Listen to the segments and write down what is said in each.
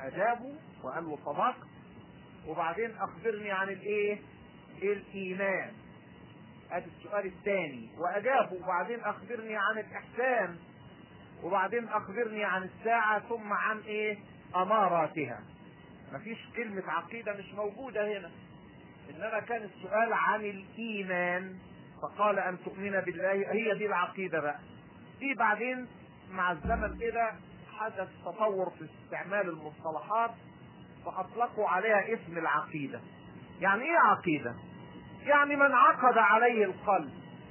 فاجابوا وقال له صدقت وبعدين اخبرني عن الايه الايمان ادي السؤال الثاني واجابوا وبعدين اخبرني عن الاحسان وبعدين اخبرني عن الساعة ثم عن ايه اماراتها مفيش كلمة عقيدة مش موجودة هنا انما كان السؤال عن الايمان فقال ان تؤمن بالله هي دي العقيدة بقى دي بعدين مع الزمن كده حدث تطور في استعمال المصطلحات فاطلقوا عليها اسم العقيدة يعني ايه عقيدة يعني من عقد عليه القلب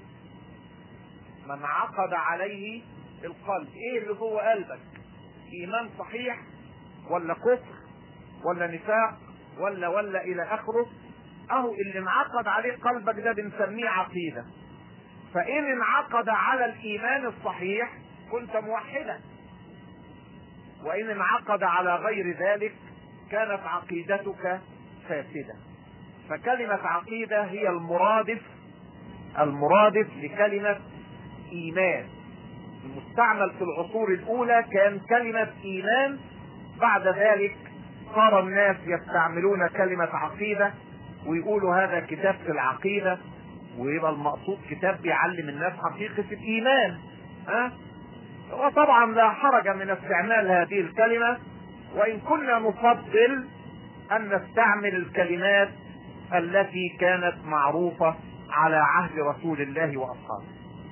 من عقد عليه القلب ايه اللي جوه قلبك ايمان صحيح ولا كفر ولا نفاق ولا ولا الى اخره اهو اللي انعقد عليه قلبك ده بنسميه عقيده فان انعقد على الايمان الصحيح كنت موحدا وان انعقد على غير ذلك كانت عقيدتك فاسده فكلمه عقيده هي المرادف المرادف لكلمه ايمان المستعمل في العصور الاولى كان كلمه ايمان بعد ذلك صار الناس يستعملون كلمه عقيده ويقولوا هذا كتاب في العقيده ويبقى المقصود كتاب بيعلم الناس حقيقه الايمان ها وطبعا لا حرج من استعمال هذه الكلمه وان كنا نفضل ان نستعمل الكلمات التي كانت معروفه على عهد رسول الله واصحابه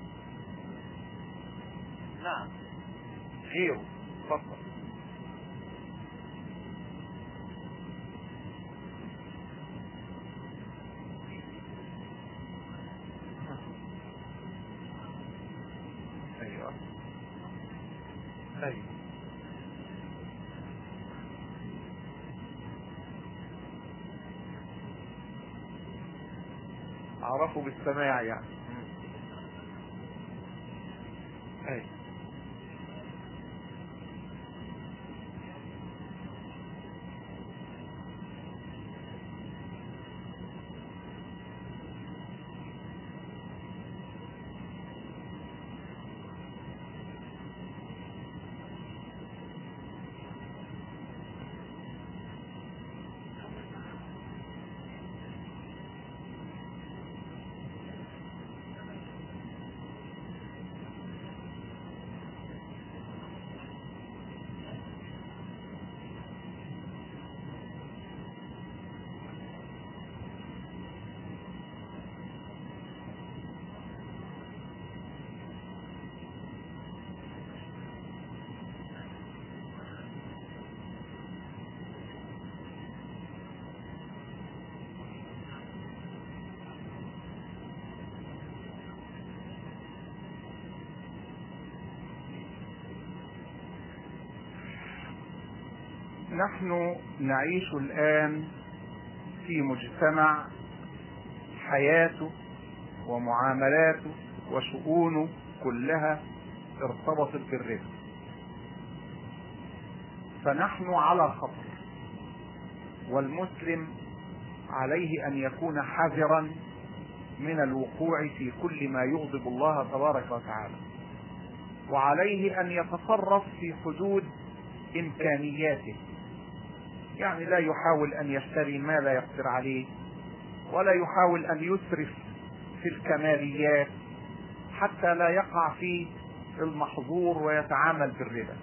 نعم غيره تفضل ايوه ايوه اعرفه بالسماع يعني ايوه نحن نعيش الآن في مجتمع حياته ومعاملاته وشؤونه كلها ارتبطت بالرزق فنحن على خطر والمسلم عليه ان يكون حذرا من الوقوع في كل ما يغضب الله تبارك وتعالى وعليه ان يتصرف في حدود امكانياته يعني لا يحاول ان يشتري ما لا يقدر عليه ولا يحاول ان يسرف في الكماليات حتى لا يقع في المحظور ويتعامل بالربا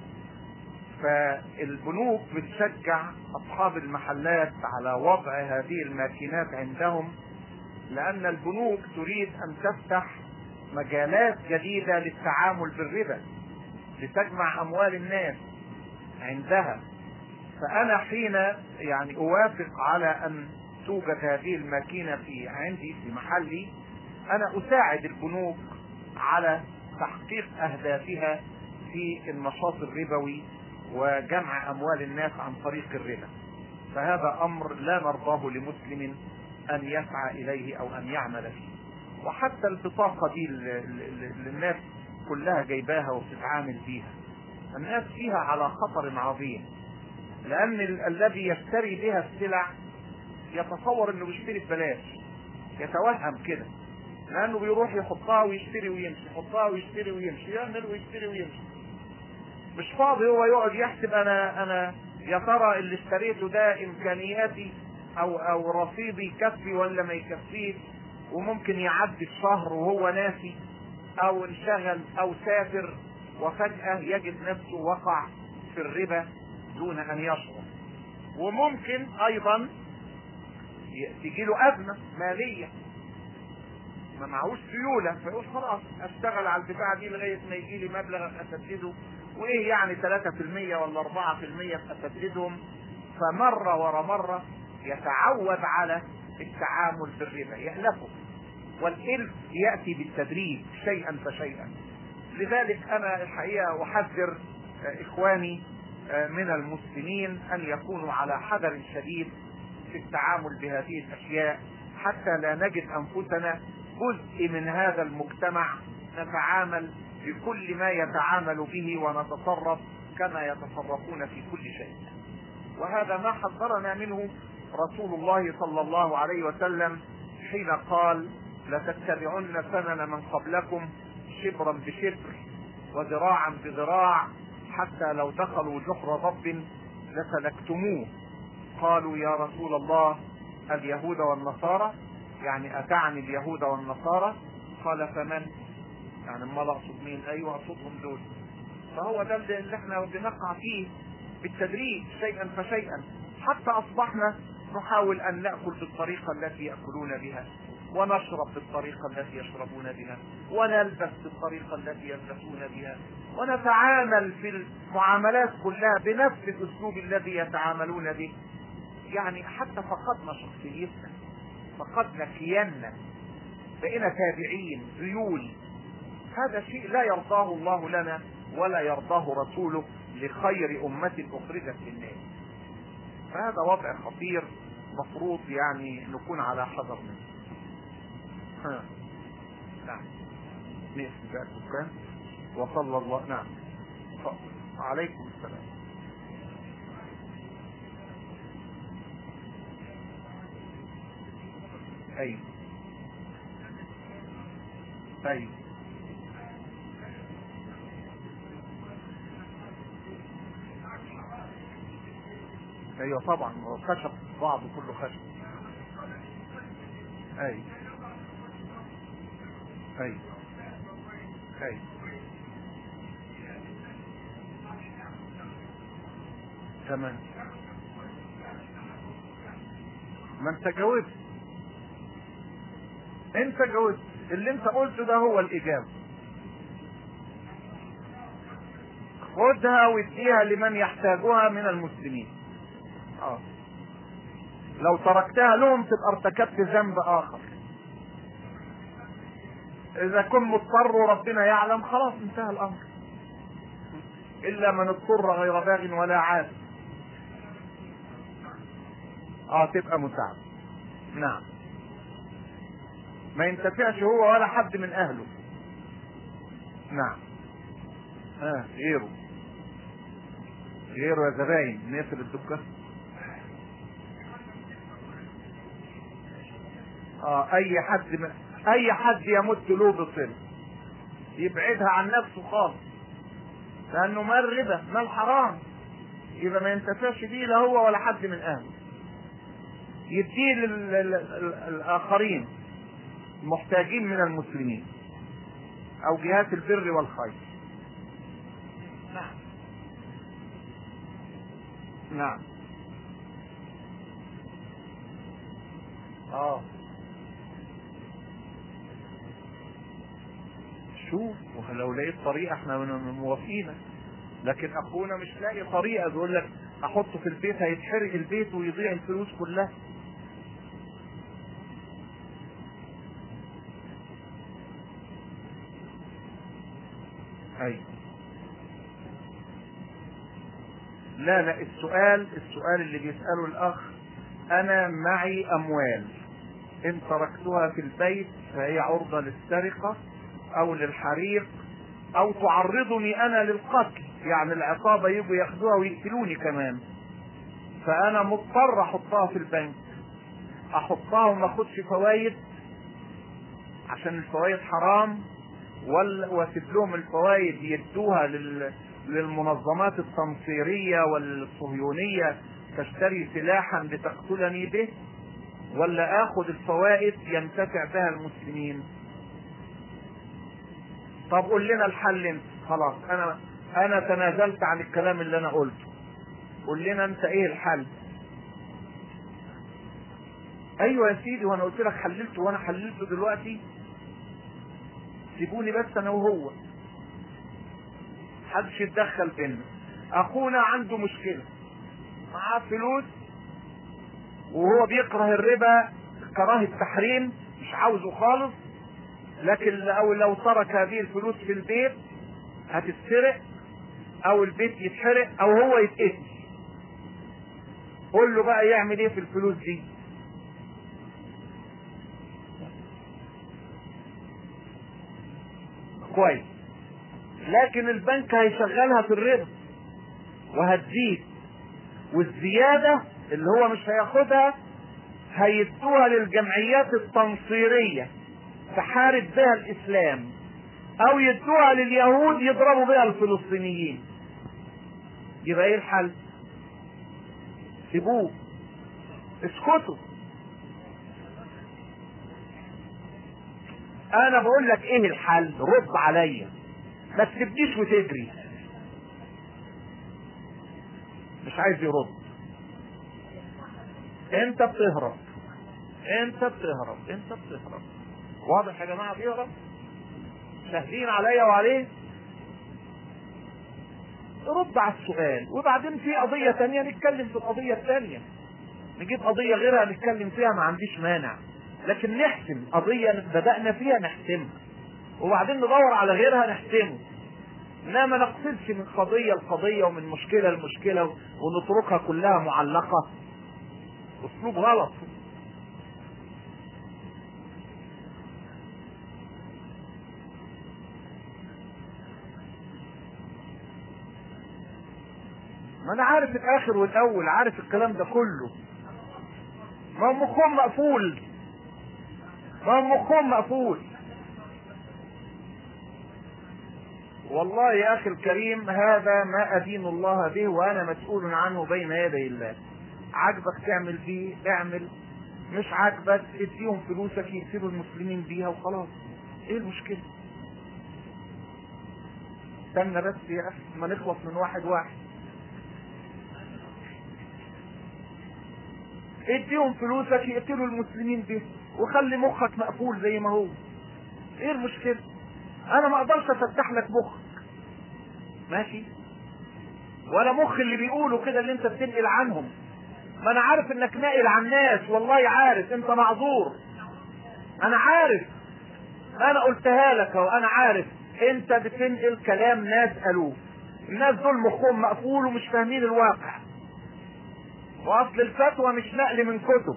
فالبنوك بتشجع اصحاب المحلات على وضع هذه الماكينات عندهم لان البنوك تريد ان تفتح مجالات جديده للتعامل بالربا لتجمع اموال الناس عندها فانا حين يعني اوافق على ان توجد هذه الماكينه في عندي في محلي انا اساعد البنوك على تحقيق اهدافها في النشاط الربوي وجمع اموال الناس عن طريق الربا فهذا امر لا نرضاه لمسلم ان يسعى اليه او ان يعمل فيه وحتى البطاقه دي اللي الناس كلها جايباها وبتتعامل بيها الناس فيها على خطر عظيم لان ال- الذي يشتري بها السلع يتصور انه بيشتري ببلاش يتوهم كده لانه بيروح يحطها ويشتري ويمشي يحطها ويشتري ويمشي يعمل ويشتري ويمشي مش فاضي هو يقعد يحسب انا انا يا ترى اللي اشتريته ده امكانياتي او او رصيدي يكفي ولا ما يكفيش وممكن يعدي الشهر وهو ناسي او انشغل او سافر وفجأة يجد نفسه وقع في الربا دون ان يشعر وممكن ايضا تجي له ازمة مالية ما معهوش سيولة فيقول خلاص اشتغل على البتاعة دي لغاية ما يجي لي مبلغ اسدده وايه يعني 3% ولا 4% اسددهم فمرة ورا مرة يتعود على التعامل بالربا يهلكه والإلف يأتي بالتدريج شيئا فشيئا لذلك أنا الحقيقة أحذر إخواني من المسلمين أن يكونوا على حذر شديد في التعامل بهذه الأشياء حتى لا نجد أنفسنا جزء من هذا المجتمع نتعامل بكل ما يتعامل به ونتصرف كما يتصرفون في كل شيء وهذا ما حذرنا منه رسول الله صلى الله عليه وسلم حين قال لتتبعن سنن من قبلكم شبرا بشبر وذراعا بذراع حتى لو دخلوا جحر ضب لسلكتموه قالوا يا رسول الله اليهود والنصارى يعني اتعني اليهود والنصارى قال فمن يعني ما اقصد مين ايوه اقصدهم دول فهو ده اللي احنا بنقع فيه بالتدريج شيئا فشيئا حتى اصبحنا نحاول ان ناكل بالطريقه التي ياكلون بها ونشرب بالطريقه التي يشربون بها ونلبس بالطريقه التي يلبسون بها ونتعامل في المعاملات كلها بنفس الاسلوب الذي يتعاملون به يعني حتى فقدنا شخصيتنا فقدنا كياننا بقينا تابعين ذيول هذا شيء لا يرضاه الله لنا ولا يرضاه رسوله لخير أمة أخرجت للناس فهذا وضع خطير مفروض يعني نكون على حذر منه ها. نعم نقفل بقى الدكان وصلى الله نعم ف- عليكم السلام ايوه ايوه ايوه طبعا هو خشب بعضه كله خشب ايوه ايوه ايوه تمام ما انت جاوبت انت جاوبت اللي انت قلته ده هو الاجابه خدها واديها لمن يحتاجها من المسلمين اه لو تركتها لهم تبقى ارتكبت ذنب اخر اذا كن مضطر وربنا يعلم خلاص انتهى الامر الا من اضطر غير باغ ولا عاد اه تبقى مساعد نعم ما ينتفعش هو ولا حد من اهله نعم اه غيره غيره يا زباين نقفل الدكان اه اي حد م... اي حد يمت له بصله يبعدها عن نفسه خالص لانه مال ربا مال حرام يبقى ما ينتفعش بيه لا هو ولا حد من اهله يديه لل- لل- لل- الاخرين محتاجين من المسلمين او جهات البر والخير نعم نعم اه شوف ولو لقيت طريقه احنا من- موافقينك لكن اخونا مش لاقي طريقه بيقول لك احطه في البيت هيتحرق البيت ويضيع الفلوس كلها ايوه لا لا السؤال السؤال اللي بيسأله الأخ أنا معي أموال إن تركتها في البيت فهي عرضة للسرقة أو للحريق أو تعرضني أنا للقتل يعني العصابة يجوا ياخدوها ويقتلوني كمان فأنا مضطر أحطها في البنك أحطها وما أخدش فوايد عشان الفوايد حرام ولا واسيب لهم الفوايد يدوها لل... للمنظمات التنصيرية والصهيونية تشتري سلاحا لتقتلني به ولا اخذ الفوائد ينتفع بها المسلمين طب قول لنا الحل انت خلاص انا انا تنازلت عن الكلام اللي انا قلته قول لنا انت ايه الحل ايوه يا سيدي وانا قلت لك حللته وانا حللته دلوقتي سيبوني بس انا وهو محدش يتدخل بينا اخونا عنده مشكله معاه فلوس وهو بيكره الربا كراهه تحريم مش عاوزه خالص لكن لو لو ترك هذه الفلوس في البيت هتتسرق او البيت يتحرق او هو يتقتل قول له بقى يعمل ايه في الفلوس دي كويس لكن البنك هيشغلها في الربا وهتزيد والزيادة اللي هو مش هياخدها هيدوها للجمعيات التنصيرية تحارب بها الإسلام أو يدوها لليهود يضربوا بها الفلسطينيين يبقى إيه الحل؟ سيبوه اسكتوا انا بقول لك ايه الحل رد عليا ما تسيبنيش وتجري مش عايز يرد انت بتهرب انت بتهرب انت بتهرب واضح يا جماعه بيهرب شاهدين عليا وعليه رد على السؤال وبعدين في قضية تانية نتكلم في القضية التانية نجيب قضية غيرها نتكلم فيها ما عنديش مانع لكن نحسم قضية بدأنا فيها نحسمها وبعدين ندور على غيرها نحسمه لا ما نقصدش من قضية لقضية ومن مشكلة لمشكلة ونتركها كلها معلقة اسلوب غلط ما انا عارف الاخر والاول عارف الكلام ده كله ما هو مخهم مقفول ما هو مخهم مقفول والله يا اخي الكريم هذا ما ادين الله به وانا مسؤول عنه بين يدي الله عجبك تعمل فيه اعمل مش عاجبك اديهم فلوسك يقتلوا المسلمين بيها وخلاص ايه المشكله استنى بس يا اخي ما نخلص من واحد واحد اديهم فلوسك يقتلوا المسلمين بيها وخلي مخك مقفول زي ما هو ايه المشكله انا ما اقدرش افتح لك مخك ماشي ولا مخ اللي بيقولوا كده اللي انت بتنقل عنهم ما انا عارف انك ناقل عن الناس والله عارف انت معذور انا عارف انا قلتها لك اهو انا عارف انت بتنقل كلام ناس قالوه الناس دول مخهم مقفول ومش فاهمين الواقع واصل الفتوى مش نقل من كتب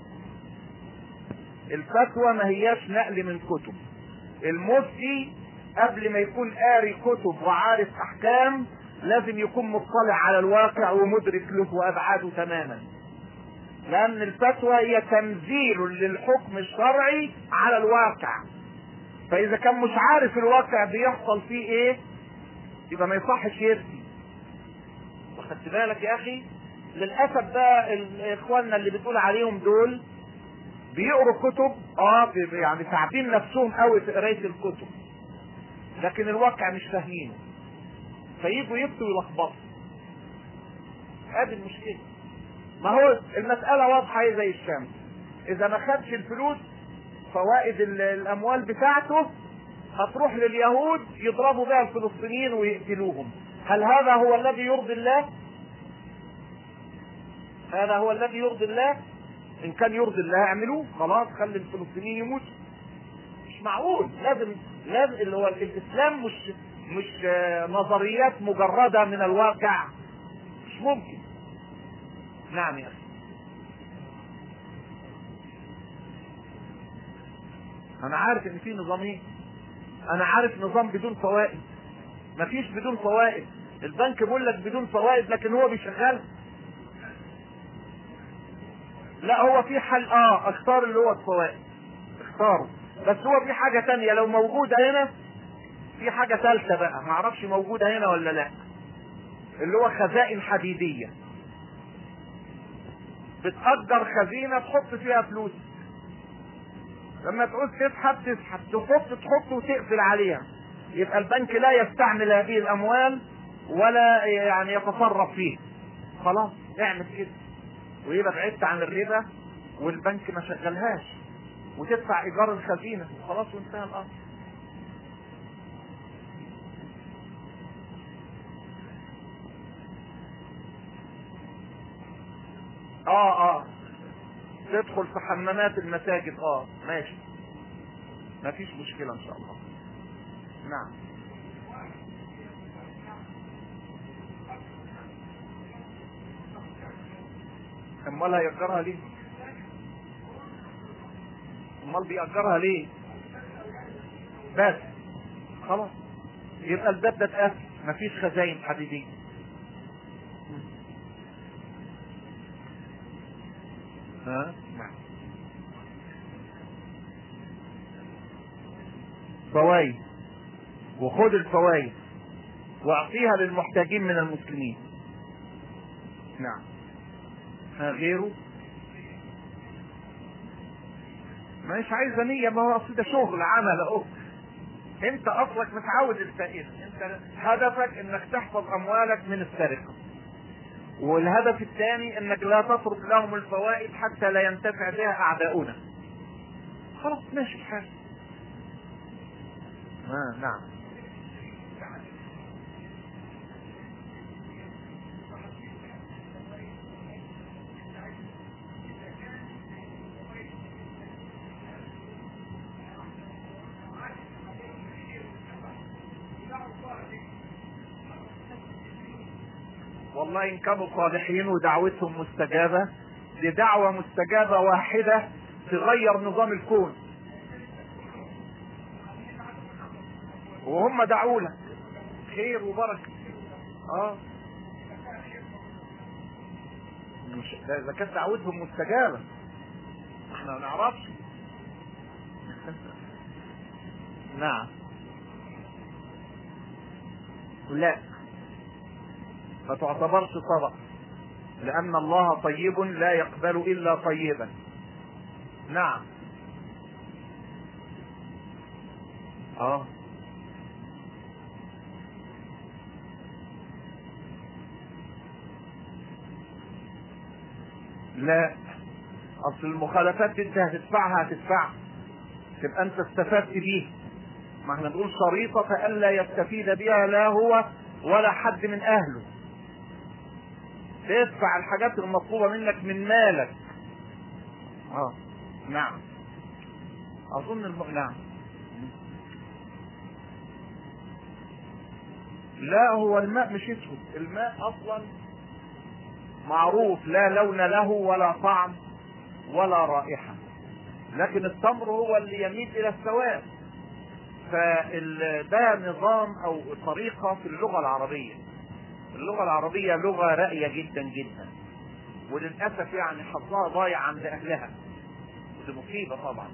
الفتوى ما هياش نقل من كتب المفتي قبل ما يكون قاري كتب وعارف احكام لازم يكون مطلع على الواقع ومدرك له وابعاده تماما لان الفتوى هي تنزيل للحكم الشرعي على الواقع فاذا كان مش عارف الواقع بيحصل فيه ايه يبقى ما يصحش يفتي واخدت بالك يا اخي للاسف بقى اخواننا اللي بتقول عليهم دول بيقروا كتب اه يعني تعبين نفسهم قوي في قرايه الكتب لكن الواقع مش فاهمينه فيجوا يفتوا ويلخبطوا هذه المشكله ما هو المساله واضحه زي الشمس اذا ما خدش الفلوس فوائد الاموال بتاعته هتروح لليهود يضربوا بها الفلسطينيين ويقتلوهم هل هذا هو الذي يرضي الله هذا هو الذي يرضي الله ان كان يرضي الله اعملوه خلاص خلي الفلسطينيين يموتوا مش معقول لازم لازم اللي هو الاسلام مش مش نظريات مجرده من الواقع مش ممكن نعم يا اخي انا عارف ان في نظامين انا عارف نظام بدون فوائد مفيش بدون فوائد البنك بيقول لك بدون فوائد لكن هو بيشغلها لا هو في حل اه اختار اللي هو الفوائد اختاره بس هو في حاجة تانية لو موجودة هنا في حاجة ثالثة بقى ما اعرفش موجودة هنا ولا لا اللي هو خزائن حديديه بتأجر خزينه تحط فيها فلوس لما تعوز تسحب تسحب تحط تحط وتقفل عليها يبقى البنك لا يستعمل هذه الاموال ولا يعني يتصرف فيها خلاص اعمل كده ويبقى بعدت عن الربا والبنك ما شغلهاش وتدفع ايجار الخزينه وخلاص وانتهى الامر اه اه تدخل في حمامات المساجد اه ماشي مفيش مشكلة ان شاء الله نعم امال هيأجرها ليه امال بيأجرها ليه بس خلاص يبقى الباب ده اتقفل مفيش خزاين حديدية ها نعم فوائد وخد الفوائد واعطيها للمحتاجين من المسلمين نعم ها غيره مش عايزه نيه ما هو اصل ده شغل عمل اهو انت اصلك متعود الفائده انت هدفك انك تحفظ اموالك من السرقه والهدف الثاني انك لا تترك لهم الفوائد حتى لا ينتفع بها اعداؤنا خلاص ماشي الحال آه نعم والله ان كانوا صالحين ودعوتهم مستجابه دي دعوه مستجابه واحده تغير نظام الكون وهم دعوا لك خير وبركه اه مش ده اذا كانت دعوتهم مستجابه احنا ما نعرفش نعم لا ما تعتبرش صدقه لان الله طيب لا يقبل الا طيبا نعم اه لا اصل المخالفات دي انت هتدفعها هتدفعها تبقى انت استفدت بيها ما احنا نقول شريطة فألا يستفيد بها لا هو ولا حد من أهله تدفع الحاجات المطلوبة منك من مالك اه نعم أظن الم... نعم لا هو الماء مش اسود الماء أصلا معروف لا لون له ولا طعم ولا رائحة لكن التمر هو اللي يميل إلى السواد فده نظام او طريقه في اللغه العربيه اللغه العربيه لغه راقيه جدا جدا وللاسف يعني حظها ضايع عند اهلها ودي مصيبه طبعا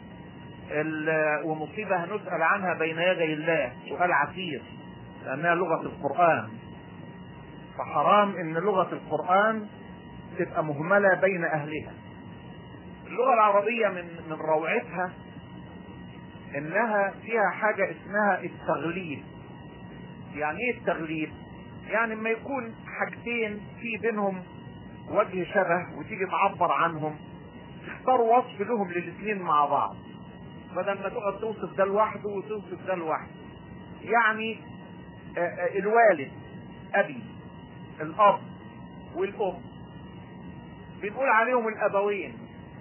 ومصيبه هنسال عنها بين يدي الله سؤال عسير لانها لغه القران فحرام ان لغه القران تبقى مهمله بين اهلها اللغه العربيه من من روعتها انها فيها حاجة اسمها التغليب يعني ايه التغليب يعني لما يكون حاجتين في بينهم وجه شبه وتيجي تعبر عنهم تختار وصف لهم للاثنين مع بعض بدل ما تقعد توصف ده لوحده وتوصف ده لوحده يعني الوالد ابي الاب والام بنقول عليهم الابوين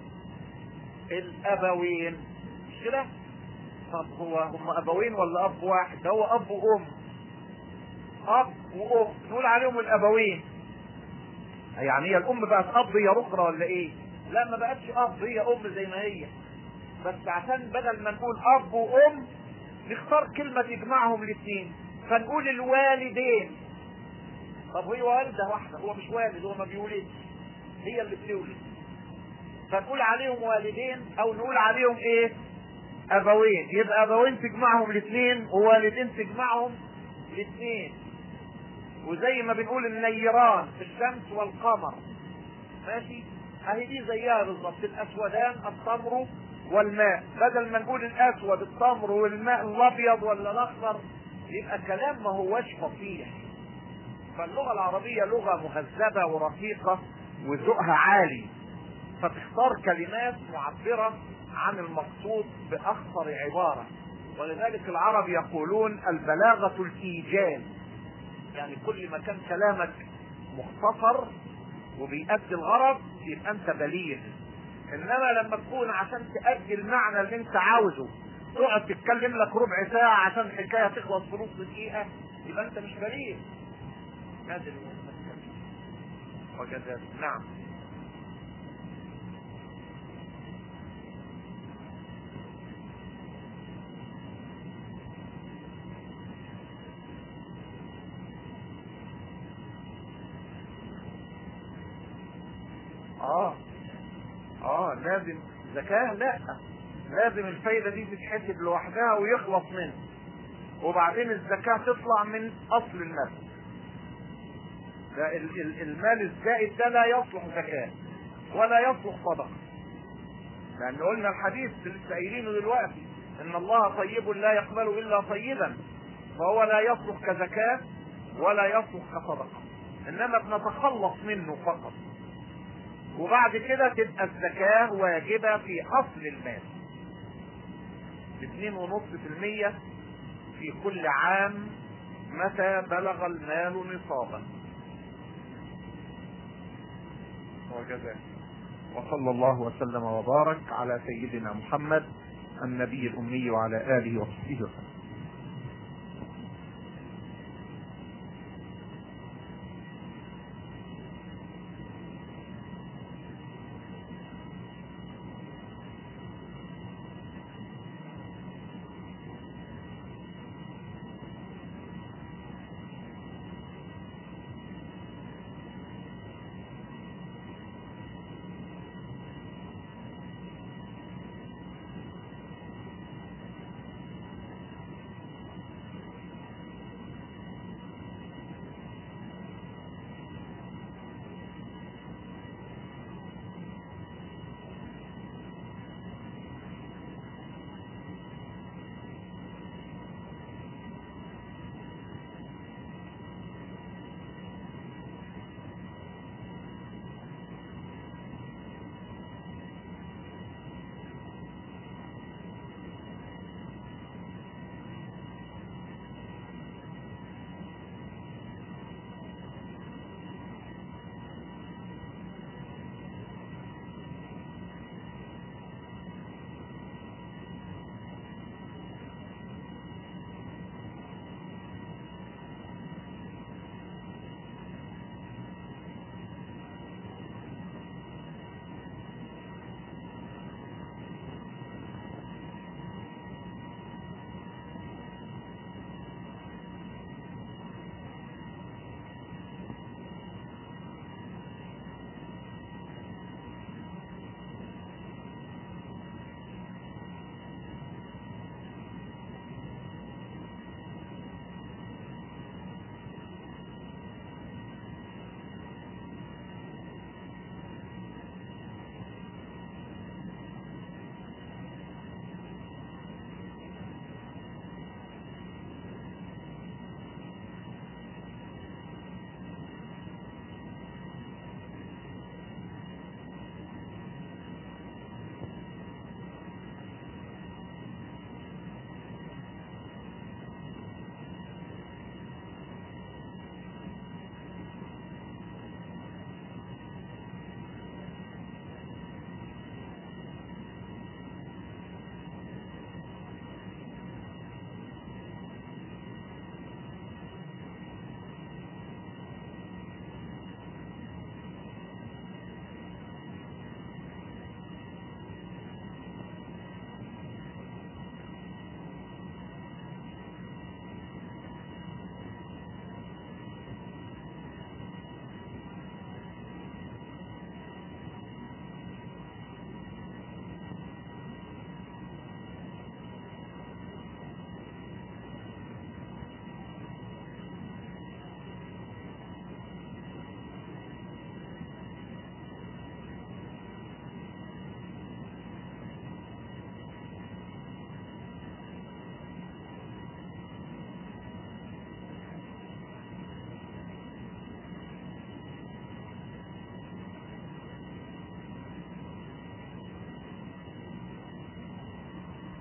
الابوين مش كده طب هو هم ابوين ولا اب واحد ده هو اب وام اب وام نقول عليهم الابوين يعني هي الام بقت اب هي اخرى ولا ايه لا ما بقتش اب هي ام زي ما هي بس عشان بدل ما نقول اب وام نختار كلمه تجمعهم الاثنين فنقول الوالدين طب هي والده واحده هو مش والد هو ما بيولدش هي اللي بتولد فنقول عليهم والدين او نقول عليهم ايه ابوين يبقى ابوين تجمعهم الاثنين ووالدين تجمعهم الاثنين وزي ما بنقول النيران في الشمس والقمر ماشي اهي دي زيها بالظبط الاسودان التمر والماء بدل ما نقول الاسود التمر والماء الابيض ولا الاخضر يبقى كلام ما هوش فصيح فاللغه العربيه لغه مهذبه ورقيقه وذوقها عالي فتختار كلمات معبره عن المقصود باخطر عباره ولذلك العرب يقولون البلاغه الايجاز يعني كل ما كان كلامك مختصر وبيأدي الغرض يبقى انت بليغ انما لما تكون عشان تأدي المعنى اللي انت عاوزه تقعد تتكلم لك ربع ساعة عشان الحكاية تخلص في نص دقيقة يبقى انت مش بليغ هذا وكذلك نعم اه اه لازم زكاة لا لازم الفايدة دي تتحسب لوحدها ويخلص منها وبعدين الزكاة تطلع من اصل المال ده ال- ال- المال الزائد ده لا يصلح زكاة ولا يصلح صدقة لان قلنا الحديث اللي لسه قايلينه دلوقتي ان الله طيب لا يقبل الا طيبا فهو لا يصلح كزكاة ولا يصلح كصدقة انما بنتخلص منه فقط وبعد كده تبقى الزكاة واجبة في أصل المال اثنين ونص في المية في كل عام متى بلغ المال نصابا وكذلك وصلى الله وسلم وبارك على سيدنا محمد النبي الأمي وعلى آله وصحبه وسلم